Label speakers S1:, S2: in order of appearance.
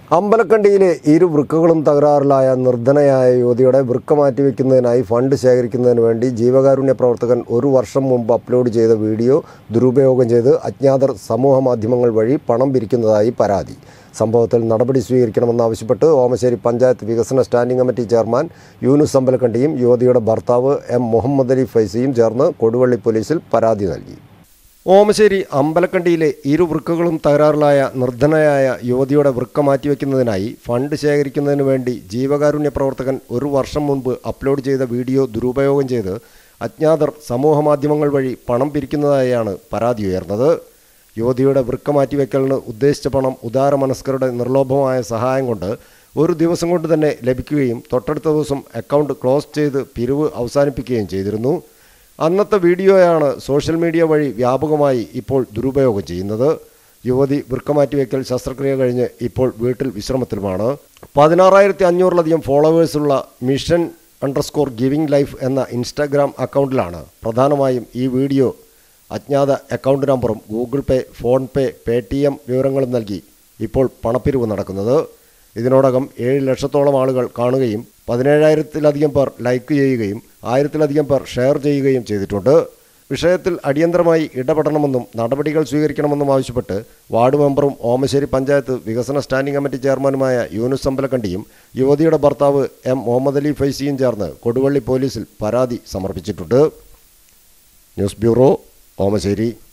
S1: അമ്പലക്കണ്ടിയിലെ ഇരു വൃക്കകളും തകരാറിലായ നിർധനയായ യുവതിയുടെ വൃക്ക മാറ്റിവെക്കുന്നതിനായി ഫണ്ട് ശേഖരിക്കുന്നതിന് വേണ്ടി ജീവകാരുണ്യ പ്രവർത്തകൻ ഒരു വർഷം മുമ്പ് അപ്ലോഡ് ചെയ്ത വീഡിയോ ദുരുപയോഗം ചെയ്ത് അജ്ഞാതർ സമൂഹ മാധ്യമങ്ങൾ വഴി പണം പിരിക്കുന്നതായി പരാതി സംഭവത്തിൽ നടപടി സ്വീകരിക്കണമെന്നാവശ്യപ്പെട്ട് ഓമശ്ശേരി പഞ്ചായത്ത് വികസന സ്റ്റാൻഡിംഗ് കമ്മിറ്റി ചെയർമാൻ യൂനുസ് അമ്പലക്കണ്ടിയും യുവതിയുടെ ഭർത്താവ് എം മുഹമ്മദ് അലി ഫൈസിയും ചേർന്ന് കൊടുവള്ളി പോലീസിൽ പരാതി നൽകി ഓമശ്ശേരി അമ്പലക്കണ്ടിയിലെ ഇരു വൃക്കകളും തകരാറിലായ നിർധനയായ യുവതിയുടെ വൃക്ക മാറ്റിവെക്കുന്നതിനായി ഫണ്ട് ശേഖരിക്കുന്നതിന് വേണ്ടി ജീവകാരുണ്യ പ്രവർത്തകൻ ഒരു വർഷം മുൻപ് അപ്ലോഡ് ചെയ്ത വീഡിയോ ദുരുപയോഗം ചെയ്ത് അജ്ഞാതർ സമൂഹമാധ്യമങ്ങൾ വഴി പണം പിരിക്കുന്നതായാണ് പരാതി ഉയർന്നത് യുവതിയുടെ വൃക്ക മാറ്റിവെക്കലിന് ഉദ്ദേശിച്ച പണം ഉദാരമനസ്കരുടെ നിർലോഭമായ സഹായം കൊണ്ട് ഒരു ദിവസം കൊണ്ട് തന്നെ ലഭിക്കുകയും തൊട്ടടുത്ത ദിവസം അക്കൗണ്ട് ക്ലോസ് ചെയ്ത് പിരിവ് അവസാനിപ്പിക്കുകയും ചെയ്തിരുന്നു അന്നത്തെ വീഡിയോയാണ് സോഷ്യൽ മീഡിയ വഴി വ്യാപകമായി ഇപ്പോൾ ദുരുപയോഗം ചെയ്യുന്നത് യുവതി വൃക്കമാറ്റിവെക്കൽ ശസ്ത്രക്രിയ കഴിഞ്ഞ് ഇപ്പോൾ വീട്ടിൽ വിശ്രമത്തിലുമാണ് പതിനാറായിരത്തി അഞ്ഞൂറിലധികം ഫോളോവേഴ്സുള്ള മിഷൻ അണ്ടർസ്കോർ ഗിവിംഗ് ലൈഫ് എന്ന ഇൻസ്റ്റാഗ്രാം അക്കൗണ്ടിലാണ് പ്രധാനമായും ഈ വീഡിയോ അജ്ഞാത അക്കൗണ്ട് നമ്പറും Google Pay PhonePe Paytm വിവരങ്ങളും നൽകി ഇപ്പോൾ പണപ്പിരിവ് നടക്കുന്നത് ഇതിനോടകം ഏഴ് ലക്ഷത്തോളം ആളുകൾ കാണുകയും പതിനേഴായിരത്തിലധികം പേർ ലൈക്ക് ചെയ്യുകയും ആയിരത്തിലധികം പേർ ഷെയർ ചെയ്യുകയും ചെയ്തിട്ടുണ്ട് വിഷയത്തിൽ അടിയന്തരമായി ഇടപെടണമെന്നും നടപടികൾ സ്വീകരിക്കണമെന്നും ആവശ്യപ്പെട്ട് വാർഡ് മെമ്പറും ഓമശ്ശേരി പഞ്ചായത്ത് വികസന സ്റ്റാൻഡിംഗ് കമ്മിറ്റി ചെയർമാനുമായ യൂനുസ് അമ്പലക്കണ്ടിയും യുവതിയുടെ ഭർത്താവ് എം മുഹമ്മദ് അലി ഫൈസിയും ചേർന്ന് കൊടുവള്ളി പോലീസിൽ പരാതി സമർപ്പിച്ചിട്ടുണ്ട് ന്യൂസ് ബ്യൂറോ ഓമശ്ശേരി